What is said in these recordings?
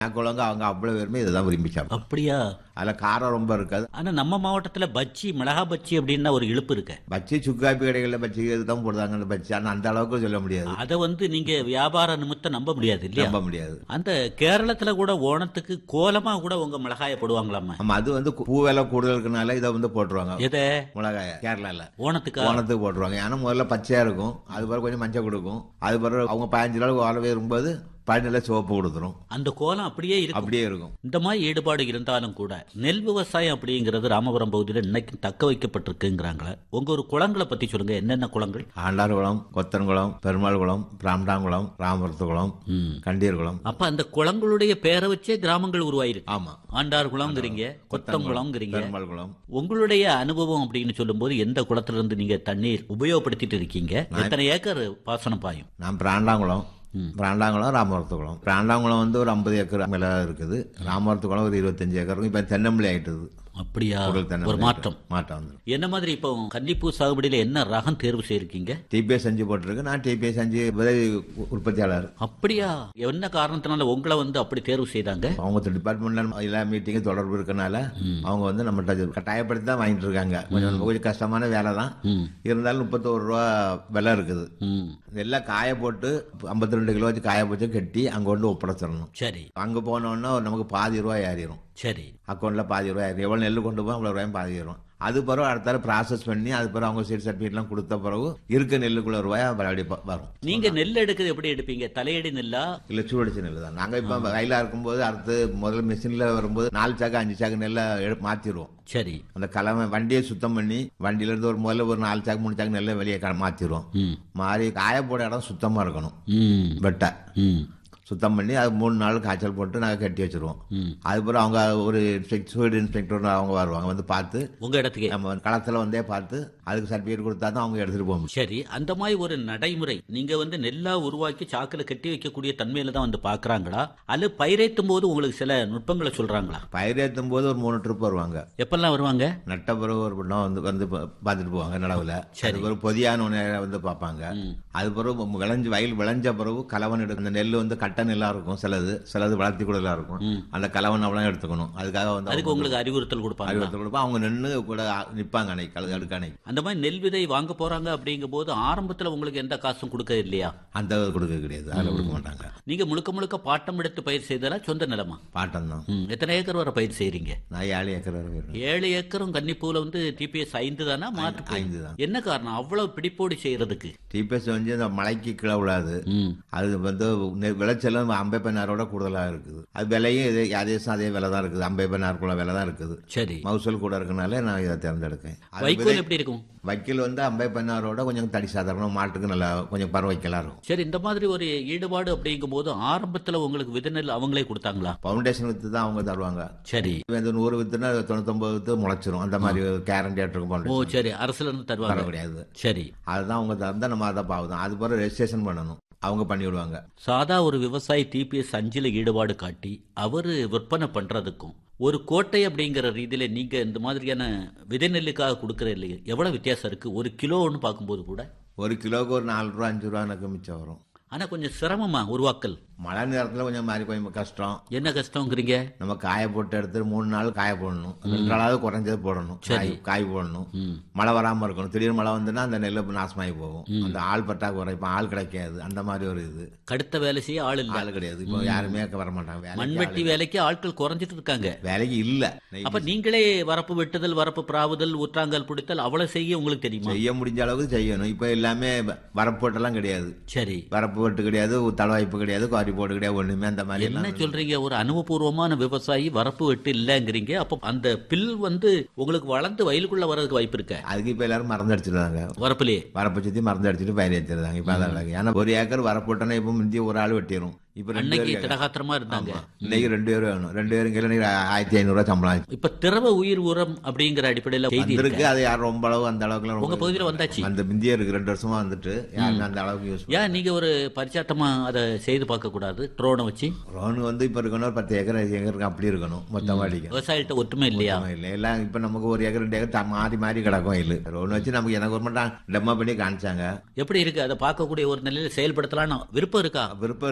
குழந்தை அவங்க அவ்வளவு பேருமே இதுதான் விரும்பி சாப்பிடும் அப்படியா அதில் காரம் ரொம்ப இருக்காது ஆனா நம்ம மாவட்டத்துல பச்சி மிளகா பச்சி அப்படின்னா ஒரு இழுப்பு இருக்கு பச்சி சுக்காப்பி கடைகளில் பச்சி தான் போடுறாங்க அந்த பச்சி ஆனால் அந்த அளவுக்கு சொல்ல முடியாது அதை வந்து நீங்க வியாபார நிமித்தம் நம்ப முடியாது இல்லையா நம்ப முடியாது அந்த கேரளத்துல கூட ஓணத்துக்கு கோலமா கூட உங்க மிளகாய போடுவாங்களாமா ஆமா அது வந்து பூ விலை கூடுதல் இருக்கனால இதை வந்து போட்டுருவாங்க எதை மிளகாய கேரளால ஓணத்துக்கா ஓணத்துக்கு போட்டுருவாங்க ஏன்னா முதல்ல பச்சையா இருக்கும் அது பிறகு கொஞ்சம் மஞ்சள் கொடுக்கும் அது பிறகு அவங்க பதினஞ்சு நாள் வாழவே இருக்கும்போது பதினெல்ல சிவப்பு கொடுத்துரும் அந்த கோலம் அப்படியே இருக்கும் அப்படியே இருக்கும் இந்த மாதிரி ஈடுபாடு இருந்தாலும் கூட நெல் விவசாயம் அப்படிங்கிறது ராமபுரம் பகுதியில் இன்னைக்கு தக்க வைக்கப்பட்டிருக்குங்கிறாங்களே உங்க ஒரு குளங்களை பத்தி சொல்லுங்க என்னென்ன குளங்கள் ஆண்டார் குளம் கொத்தன்குளம் பெருமாள் குளம் பிராம்டாங்குளம் ராமபுரத்து குளம் கண்டீர் குளம் அப்ப அந்த குளங்களுடைய பேரை வச்சே கிராமங்கள் உருவாயிருக்கு ஆமா ஆண்டார் குளம்ங்கிறீங்க கொத்தங்குளம்ங்கிறீங்க பெருமாள் குளம் உங்களுடைய அனுபவம் அப்படின்னு சொல்லும்போது எந்த குளத்துல இருந்து நீங்க தண்ணீர் உபயோகப்படுத்திட்டு இருக்கீங்க எத்தனை ஏக்கர் பாசனம் பாயும் நான் பிராண்டாங்குளம் பிராண்டாங்குளம் ராமபுரத்து குளம் பிராண்டாங்குளம் வந்து ஒரு ஐம்பது ஏக்கர் மேல இருக்குது ராமபுரத்து குளம் ஒரு இருபத்தஞ்சு ஏக்கர் இருக்கும் இப்ப தென்னம்பிள்ளை ஆயிட்டுது அப்படியா கூடல் ஒரு தென்னம்பிள்ளை மாற்றம் மாற்றம் வந்துடும் என்ன மாதிரி இப்போ கன்னிப்பூ சாகுபடியில என்ன ரகம் தேர்வு செய்யிருக்கீங்க டிபிஎஸ் அஞ்சு போட்டிருக்கு நான் டிபிஎஸ் அஞ்சு விதை உற்பத்தியாளர் அப்படியா என்ன காரணத்தினால உங்களை வந்து அப்படி தேர்வு செய்தாங்க அவங்க டிபார்ட்மெண்ட்ல எல்லா மீட்டிங்கும் தொடர்பு இருக்கனால அவங்க வந்து நம்மகிட்ட கட்டாயப்படுத்தி தான் வாங்கிட்டு இருக்காங்க கொஞ்சம் கொஞ்சம் கஷ்டமான வேலை தான் இருந்தாலும் முப்பத்தோரு ரூபா விலை இருக்குது ம் எல்லாம் காய போட்டு ஐம்பத்தி ரெண்டு கிலோ வச்சு காய போட்டு கட்டி அங்க கொண்டு ஒப்படைச்சிடணும் சரி அங்க போனோன்னா நமக்கு பாதி ரூபாய் ஏறிடும் சரி அக்கௌண்ட்ல பாதி ரூபாய் ஏறி எவ்வளவு நெல் கொண்டு போய் அவ்வளவு ரூபாயும் பாதி ஏறும் அது பிறகு அடுத்தால ப்ராசஸ் பண்ணி அது பிறகு அவங்க சீட் சர்டிஃபிகேட்லாம் கொடுத்த பிறகு இருக்க நெல்லுக்குள்ள ரூபாய் மறுபடி ப- வரும் நீங்க நெல் எடுக்கிறது எப்படி எடுப்பீங்க தலையடி நெல்லா இல்ல சூடடிச்ச நெல் தான் நாங்க இப்ப வயலா இருக்கும்போது அடுத்து முதல்ல மிஷின்ல வரும்போது நாலு சாக்கு அஞ்சு சாக்கு நெல்லை எடு- மாத்திருவோம் சரி அந்த கலவை வண்டியை சுத்தம் பண்ணி வண்டியில இருந்து ஒரு முதல்ல ஒரு நாலு சாக்கு மூணு சாக்கு நெல்லை வெளியே க- மாத்திருவோம் ம் மாறி காய போட இடம் சுத்தமா இருக்கணும் ம் வெட்டை ம் சுத்தம் பண்ணி அது மூணு நாள் காய்ச்சல் போட்டு நாங்கள் கட்டி வச்சிருவோம் ம். அதுக்கப்புறம் அவங்க ஒரு இன்ஸ்பெக்டர் சூடு இன்ஸ்பெக்டர் அவங்க வருவாங்க வந்து பார்த்து உங்க இடத்துக்கு நம்ம களத்துல வந்தே பார்த்து அதுக்கு சர்டிஃபிகேட் கொடுத்தா தான் அவங்க எடுத்துட்டு போக முடியும் சரி அந்த மாதிரி ஒரு நடைமுறை நீங்க வந்து நெல்லா உருவாக்கி சாக்குல கட்டி வைக்கக்கூடிய தன்மையில தான் வந்து பாக்குறாங்களா அல்ல பயிரேத்தும் போது உங்களுக்கு சில நுட்பங்களை சொல்றாங்களா பயிரேற்றும் போது ஒரு மூணு ட்ரிப் வருவாங்க எப்பெல்லாம் வருவாங்க நட்ட பிறகு ஒரு பொண்ணா வந்து வந்து பா- பார்த்துட்டு போவாங்க நடவுல அது ஒரு பொதியான ஒன்று வந்து பார்ப்பாங்க அது பிறகு விளைஞ்சு வயல் விளைஞ்ச பிறகு கலவன் எடுக்கும் அந்த நெல் வந்து கட்ட நெல்லா இருக்கும் சிலது சிலது வளர்த்தி கூடலா இருக்கும் அந்த கலவன் அவ்வளோ எடுத்துக்கணும் அதுக்காக வந்து அதுக்கு உங்களுக்கு அறிவுறுத்தல் கொடுப்பாங்க அறிவுறுத்தல் கொடுப்போம் அவங்க நின்று கூட நிப்பாங்க அன்னைக்கு கழுது அடுக்க அன்னைக்கு அந்த மாதிரி நெல் விதை வாங்க போறாங்க அப்படிங்கும் போது ஆரம்பத்துல உங்களுக்கு எந்த காசும் கொடுக்க இல்லையா அந்த கொடுக்க கிடையாது அதில் கொடுக்க மாட்டாங்க நீங்க முழுக்க முழுக்க பாட்டம் எடுத்து பயிர் செய்ததா சொந்த நிலமா பாட்டம் தான் ம், எத்தனை ஏக்கர் வரை பயிர் செய்றீங்க நான் ஏழு ஏக்கர் வரை போயிருக்கேன். ஏழு ஏக்கரும் கன்னிப்பூல வந்து டிபிஎஸ் ஐந்து தானா மாற்று பயிர்? ஐந்து தான் என்ன காரணம் அவ்வளவு பிடிப்போடு செய்யறதுக்கு டிபிஎஸ் வந்து இந்த மலைக்கு கீழே விடாது ம் அது வந்து நெ- விளைச்சலும் அம்பேப்பனாரோட கூடுதலா இருக்குது அது விலையும் இதே அதே அதே விலை தான் இருக்குது அம்பேப்பனாருக்குள்ள விலை தான் இருக்குது சரி மகசூல் கூட இருக்கனால நான் இதை தேர்ந்தெடுக்கேன் அது வைக்கோல் எப்படி இருக்கும் வைக்கல் வந்து அம்பேப்பனாரோட கொஞ்சம் தடி சாதாரண மாட்டுக்கு நல்லா கொஞ்சம் பரவ வைக்கலாம் இருக்கும் சரி இந்த மாதிரி ஒரு ஈடுபாடு அப்படிங்கும் போது ஆரம்பத்துல உங்களுக்கு விதநெல் அவங்களே கொடுத்தாங்களா ஃபவுண்டேஷன் வித்து தான் அவங்க தருவாங்க சரி இந்த நூறு வித்துனா தொண்ணூத்தொன்பது வித்து முளைச்சிரும் அந்த மாதிரி கேரண்டி இருக்கும் ஓ ஃபவுண்டேஷன் சரி அரசுல இருந்து தர தருவாங்க கிடையாது சரி அதுதான் அவங்க தந்தா நம்ம அதை பாவுதான் அது பிறகு ரெஜிஸ்ட்ரேஷன் பண்ணணும் அவங்க பண்ணி விடுவாங்க சாதா ஒரு விவசாயி டிபிஎஸ் அஞ்சுல ஈடுபாடு காட்டி அவரு விற்பனை பண்றதுக்கும் ஒரு கோட்டை அப்படிங்கிற ரீதியில நீங்க இந்த மாதிரியான விதைநெல்லுக்காக கொடுக்கற இல்லையா எவ்வளவு வித்தியாசம் இருக்கு ஒரு கிலோன்னு பார்க்கும்போது கூட ஒரு கிலோவுக்கு ஒரு நாலு ரூபா அஞ்சு ரூபா எனக்கு மிச்சம் வரும் ஆனா கொஞ்சம் சிரமமா உருவாக்கல் மழை நேரத்துல கொஞ்சம் மாதிரி கொஞ்சம் கஷ்டம் என்ன கஷ்டங்கிறீங்க நம்ம காய போட்டு எடுத்து மூணு நாள் காய போடணும் ரெண்டு நாளாவது குறைஞ்சது போடணும் காய் காய் போடணும் மழை வராம இருக்கணும் திடீர்னு மழை வந்துன்னா அந்த நெல் நாசமாகி போகும் அந்த ஆள் பற்றாக்குறை இப்ப ஆள் கிடைக்காது அந்த மாதிரி ஒரு இது கடுத்த வேலை செய்ய ஆள் இல்ல ஆள் கிடையாது இப்போ யாருமே வர மாட்டாங்க வேலைக்கு மண்வெட்டி வேலைக்கு ஆட்கள் குறைஞ்சிட்டு இருக்காங்க வேலைக்கு இல்ல அப்ப நீங்களே வரப்பு வெட்டுதல் வரப்பு பிராவுதல் ஊற்றாங்கல் பிடித்தல் அவ்வளவு செய்ய உங்களுக்கு தெரியுமா செய்ய முடிஞ்ச அளவுக்கு செய்யணும் இப்ப எல்லாமே வரப்பு வெட்டெல்லாம் கிடையாது சரி வரப்பு வெட்டு கிடையாது தளவாய்ப்பு கிடையாது குவாரி போட்டு கிடையாது ஒண்ணுமே அந்த மாதிரி என்ன எல்லாம் சொல்றீங்க ஒரு அனுபவபூர்வமான விவசாயி வரப்பு வெட்டு இல்லைங்கிறீங்க அப்ப அந்த பில் வந்து உங்களுக்கு வளர்ந்து வயலுக்குள்ள வர்றதுக்கு வாய்ப்பு இருக்க அதுக்கு இப்ப எல்லாரும் மறந்து அடிச்சிருந்தாங்க வரப்புலயே வரப்பை சுத்தி மருந்து அடிச்சுட்டு பயிர் ஏற்றிருந்தாங்க இப்ப அதான் அழகு. ஏன்னா ஒரு ஏக்கர் வரப்பு விட்டோன்னா இப்ப முந்தி ஒரு ஆள் வெட்டிடும் இப்ப ரெண்டு அன்னைக்கு பேர் திடகாத்திரமா இருந்தாங்க இன்னைக்கு ரெண்டு பேரும் வேணும் ரெண்டு பேரும் கையில இன்னைக்கு ஆயிரத்தி ஐநூறு ரூபாய் சம்பளம் ஆச்சு இப்ப திரவ உயிர் உரம் அப்படிங்கிற அடிப்படையில செய்தி இருக்கு இருக்கு அது யாரும் ரொம்ப அளவு அந்த அளவுக்கு உங்க பகுதியில வந்தாச்சு அந்த முந்தியே இருக்கு ரெண்டு வருஷமா வந்துட்டு யாருமே அந்த அளவுக்கு யூஸ் ஏன் நீங்க ஒரு பரிச்சாத்தமா அதை செய்து பார்க்க கூடாது ட்ரோனை வச்சு ரோனு வந்து இப்ப இருக்கணும் ஒரு பத்து ஏக்கர் ஐந்து ஏக்கருக்கு அப்படி இருக்கணும் மொத்தமா அடிக்கும் விவசாயிகிட்ட ஒற்றுமை இல்லையா இல்ல எல்லாம் இப்ப நமக்கு ஒரு ஏக்கர் ரெண்டு ஏக்கர் த- மாறி மாறி கிடக்கும் இல்ல ரோன் வச்சு நமக்கு எனக்கு ஒரு மட்டும் டெமோ பண்ணி காமிச்சாங்க எப்படி இருக்கு அதை பார்க்கக்கூடிய ஒரு நிலையில செயல்படுத்தலாம்னு விருப்பம் இருக்கா விருப்பம் இருக்கு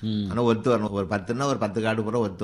ஆனா ஒத்து வரணும் ஒரு பத்துன்னா ஒரு பத்து காடு பூரா ஒத்து